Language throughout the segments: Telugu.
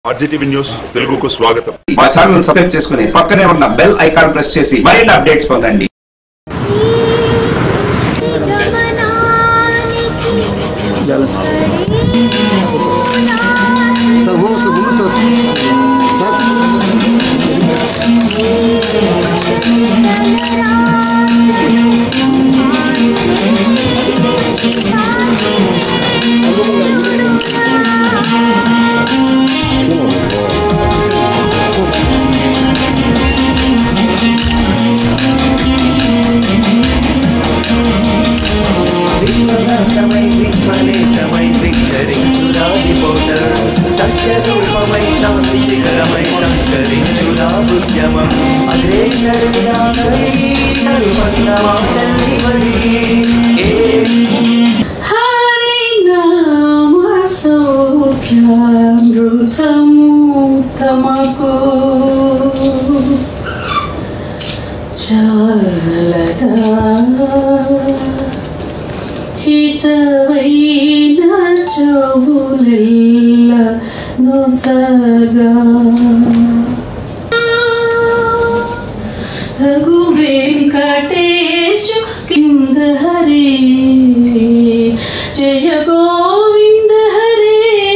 ఆర్జీటీవీ న్యూస్ తెలుగుకు స్వాగతం మా ఛానల్ సబ్స్క్రైబ్ చేసుకుని పక్కనే ఉన్న బెల్ ఐకాన్ ప్రెస్ చేసి మరిన్ని అప్డేట్స్ పొందండి సార్ ఓ సార్ ముందు సార్ సార్ విశ్వనాథమై విశ్వనేతమై విచ్చరించురాదిపోట సత్యరూపమై శాంతి శిఖరమై సంకరించురాబుద్యమం అగ్రేసరుడాగరి తరుపన్నమాటల్లివరి ఏ హరినామసౌఖ్యామృతముతమకు చాలదా హితవైన చెవులెల్ల నొసగా రఘు వెంకటేశు కింద హరి జయ Govinda Hari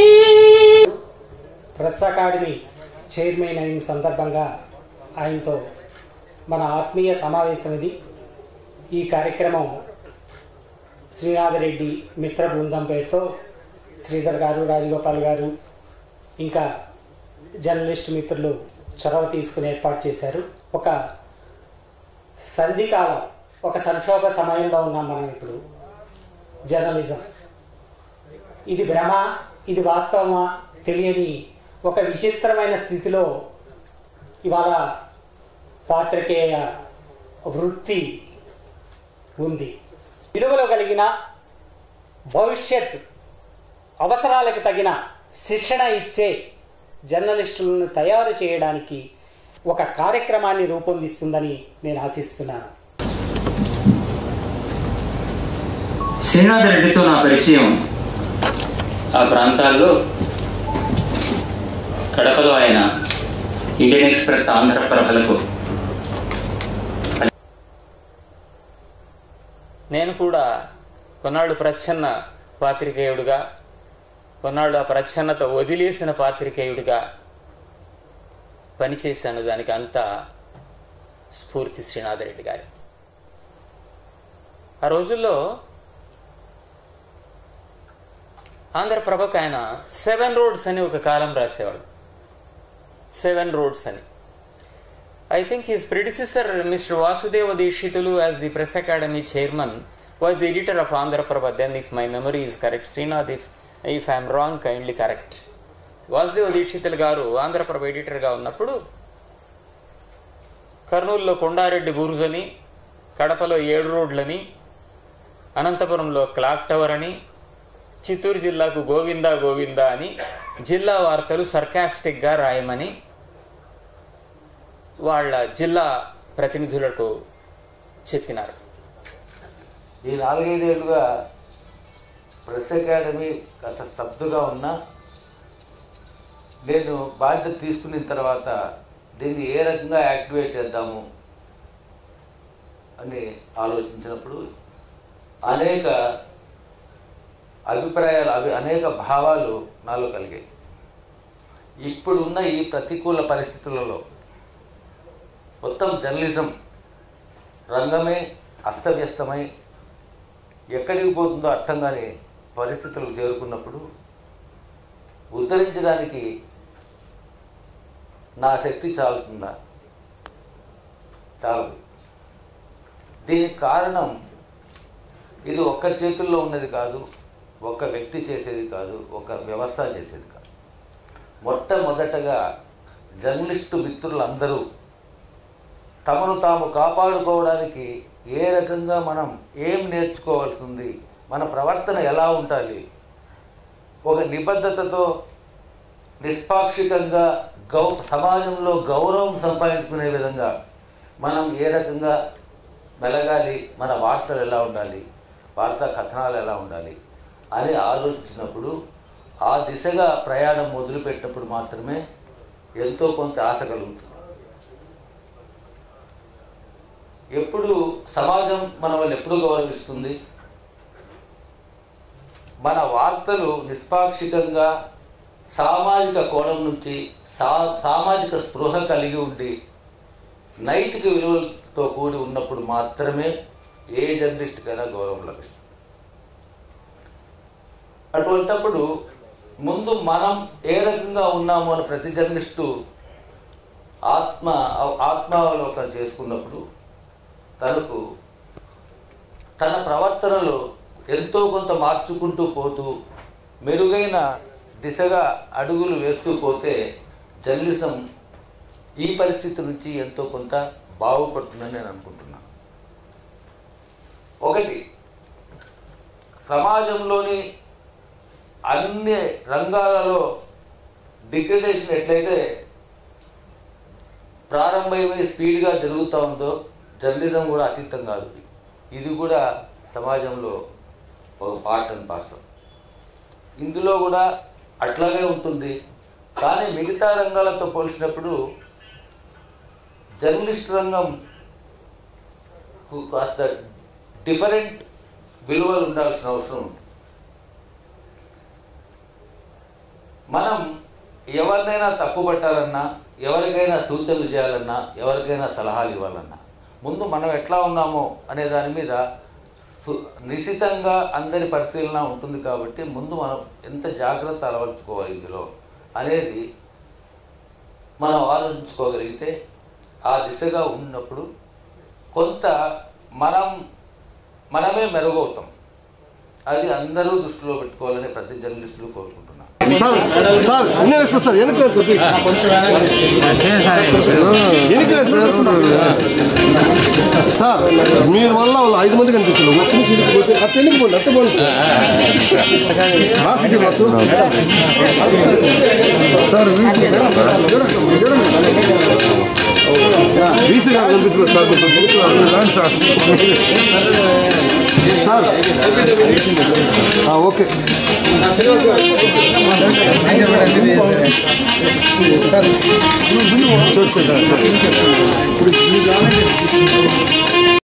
press academy chairman అయిన సందర్భంగా ఆయనతో మన ఆత్మీయ సమావేశం ఇది ఈ కార్యక్రమం శ్రీనాథరెడ్డి మిత్ర బృందం పేరుతో శ్రీధర్ గారు రాజగోపాల్ గారు ఇంకా జర్నలిస్ట్ మిత్రులు చొరవ తీసుకుని ఏర్పాటు చేశారు ఒక సంధికాలం ఒక సంక్షోభ సమయంలో ఉన్నాం మనం ఇప్పుడు జర్నలిజం ఇది భ్రమ ఇది వాస్తవమా తెలియని ఒక విచిత్రమైన స్థితిలో ఇవాళ పాత్రికేయ వృత్తి ఉంది విలువలో కలిగిన భవిష్యత్ అవసరాలకు తగిన శిక్షణ ఇచ్చే జర్నలిస్టులను తయారు చేయడానికి ఒక కార్యక్రమాన్ని రూపొందిస్తుందని నేను ఆశిస్తున్నాను శ్రీనాథ్ రెడ్డితో నా పరిచయం ఆ ప్రాంతాల్లో కడపలో ఆయన ఇండియన్ ఎక్స్ప్రెస్ ఆంధ్రప్రభలకు నేను కూడా కొన్నాళ్ళు ప్రచ్ఛన్న పాత్రికేయుడిగా కొన్నాళ్ళు ఆ ప్రచ్ఛన్నత వదిలేసిన పాత్రికేయుడిగా పనిచేశాను దానికి అంతా స్ఫూర్తి శ్రీనాథరెడ్డి గారి ఆ రోజుల్లో ఆంధ్రప్రభకు ఆయన సెవెన్ రోడ్స్ అని ఒక కాలం రాసేవాడు సెవెన్ రోడ్స్ అని I think his predecessor, Mr. Vasudeva Dishitulu, as the Press Academy chairman, was the editor of Andhra Prabha. Then, if my memory is correct, Srinath, if, if I am wrong, kindly correct. Vasudeva Dikshitulu గారు ఆంధ్రప్రభ ఎడిటర్గా ఉన్నప్పుడు కర్నూలులో కొండారెడ్డి బుర్జ్ అని కడపలో ఏడు రోడ్లని అనంతపురంలో క్లాక్ టవర్ అని చిత్తూరు జిల్లాకు గోవిందా గోవిందా అని జిల్లా వార్తలు సర్కాస్టిక్గా రాయమని వాళ్ళ జిల్లా ప్రతినిధులకు చెప్పినారు ఈ నాలుగైదేళ్లుగా ప్రెస్ అకాడమీ కాస్త స్తబ్దుగా ఉన్నా నేను బాధ్యత తీసుకున్న తర్వాత దీన్ని ఏ రకంగా యాక్టివేట్ చేద్దాము అని ఆలోచించినప్పుడు అనేక అభిప్రాయాలు అవి అనేక భావాలు నాలో కలిగాయి ఇప్పుడున్న ఈ ప్రతికూల పరిస్థితులలో మొత్తం జర్నలిజం రంగమే అస్తవ్యస్తమై ఎక్కడికి పోతుందో అర్థం కాని పరిస్థితులకు చేరుకున్నప్పుడు ఉద్ధరించడానికి నా శక్తి చాలుతుందా చాలదు దీనికి కారణం ఇది ఒక్కరి చేతుల్లో ఉన్నది కాదు ఒక్క వ్యక్తి చేసేది కాదు ఒక వ్యవస్థ చేసేది కాదు మొట్టమొదటగా జర్నలిస్టు మిత్రులందరూ తమను తాము కాపాడుకోవడానికి ఏ రకంగా మనం ఏం నేర్చుకోవాల్సి ఉంది మన ప్రవర్తన ఎలా ఉండాలి ఒక నిబద్ధతతో నిష్పాక్షికంగా గౌ సమాజంలో గౌరవం సంపాదించుకునే విధంగా మనం ఏ రకంగా మెలగాలి మన వార్తలు ఎలా ఉండాలి వార్తా కథనాలు ఎలా ఉండాలి అని ఆలోచించినప్పుడు ఆ దిశగా ప్రయాణం మొదలుపెట్టినప్పుడు మాత్రమే ఎంతో కొంత ఆశ కలుగుతుంది ఎప్పుడు సమాజం మన వాళ్ళు ఎప్పుడు గౌరవిస్తుంది మన వార్తలు నిష్పాక్షికంగా సామాజిక కోణం నుంచి సా సామాజిక స్పృహ కలిగి ఉండి నైతిక విలువలతో కూడి ఉన్నప్పుడు మాత్రమే ఏ జర్నలిస్ట్కైనా గౌరవం లభిస్తుంది అటువంటప్పుడు ముందు మనం ఏ రకంగా ఉన్నాము అని ప్రతి జర్నలిస్టు ఆత్మ ఆత్మావలోకనం చేసుకున్నప్పుడు తనకు తన ప్రవర్తనలో ఎంతో కొంత మార్చుకుంటూ పోతూ మెరుగైన దిశగా అడుగులు వేస్తూ పోతే జర్నలిజం ఈ పరిస్థితి నుంచి ఎంతో కొంత బాగుపడుతుందని నేను అనుకుంటున్నాను ఒకటి సమాజంలోని అన్ని రంగాలలో డిగ్రేడేషన్ ఎట్లయితే ప్రారంభమై స్పీడ్గా జరుగుతూ ఉందో జర్నలిజం కూడా అతీతం కాదు ఇది కూడా సమాజంలో ఒక పార్ట్ అండ్ పార్సల్ ఇందులో కూడా అట్లాగే ఉంటుంది కానీ మిగతా రంగాలతో పోల్చినప్పుడు జర్నలిస్ట్ రంగం కాస్త డిఫరెంట్ విలువలు ఉండాల్సిన అవసరం ఉంది మనం ఎవరినైనా తప్పు పట్టాలన్నా ఎవరికైనా సూచనలు చేయాలన్నా ఎవరికైనా సలహాలు ఇవ్వాలన్నా ముందు మనం ఎట్లా ఉన్నామో అనే దాని మీద సు- నిశితంగా అందరి పరిశీలన ఉంటుంది కాబట్టి ముందు మనం ఎంత జాగ్రత్త అలవర్చుకోవాలి ఇందులో అనేది మనం ఆలోచించుకోగలిగితే ఆ దిశగా ఉన్నప్పుడు కొంత మనం మనమే మెరుగవుతాం అది అందరూ దృష్టిలో పెట్టుకోవాలని ప్రతి జర్నలిస్టులు కోరుకుంటున్నాను సార్ సార్ నేను వస్తా సార్ వెనక్కి రండి సార్ ప్లీజ్ వెనక్కి రండి సార్ సార్ మీరు వల్ల వాళ్ళు ఐదు మంది కనిపించారు ముస్లిం సీట్కి పోతే అట్ట ఎందుకు పోండి అట్ట పోండి సార్ ఆ seat bus sir VC VC గారు కనిపించలేదు సార్ కొంచెం వెనక్కి రండి సార్ సార్ ఆ, ఓకే చూడు చూడు